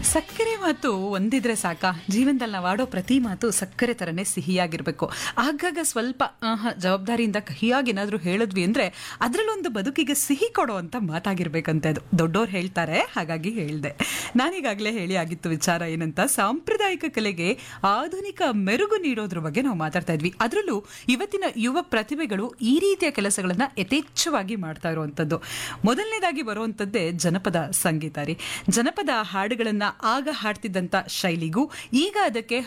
ಸಕ್ಕರೆ ಮಾತು ಒಂದಿದ್ರೆ ಸಾಕ ಜೀವನದಲ್ಲಿ ನಾವು ಆಡೋ ಪ್ರತಿ ಮಾತು ಸಕ್ಕರೆ ತರನೇ ಸಿಹಿಯಾಗಿರ್ಬೇಕು ಆಗಾಗ ಸ್ವಲ್ಪ ಆಹಾ, ಜವಾಬ್ದಾರಿಯಿಂದ ಕಹಿಯಾಗಿ ಏನಾದ್ರೂ ಹೇಳಿದ್ವಿ ಅಂದ್ರೆ ಅದ್ರಲ್ಲೊಂದು ಬದುಕಿಗೆ ಸಿಹಿ ಕೊಡುವಂತ ಮಾತಾಗಿರ್ಬೇಕಂತೆ ಅದು ದೊಡ್ಡೋರು ಹೇಳ್ತಾರೆ ಹಾಗಾಗಿ ಹೇಳ್ದೆ ನಾನೀಗಾಗಲೇ ಹೇಳಿ ಆಗಿತ್ತು ವಿಚಾರ ಏನಂತ ಸಾಂಪ್ರದಾಯಿಕ ಕಲೆಗೆ ಆಧುನಿಕ ಮೆರುಗು ನೀಡೋದ್ರ ಬಗ್ಗೆ ನಾವು ಮಾತಾಡ್ತಾ ಇದ್ವಿ ಅದರಲ್ಲೂ ಇವತ್ತಿನ ಯುವ ಪ್ರತಿಭೆಗಳು ಈ ರೀತಿಯ ಕೆಲಸಗಳನ್ನ ಯಥೇಚ್ಛವಾಗಿ ಮಾಡ್ತಾ ಇರುವಂತದ್ದು ಮೊದಲನೇದಾಗಿ ಬರುವಂತದ್ದೇ ಜನಪದ ಸಂಗೀತ ರೀ ಜನಪದ ಹಾಡುಗಳನ್ನ ಆಗ ಹಾಡ್ತಿದ್ದಂತ ಶೈಲಿಗೂ ಈಗ ಅದಕ್ಕೆ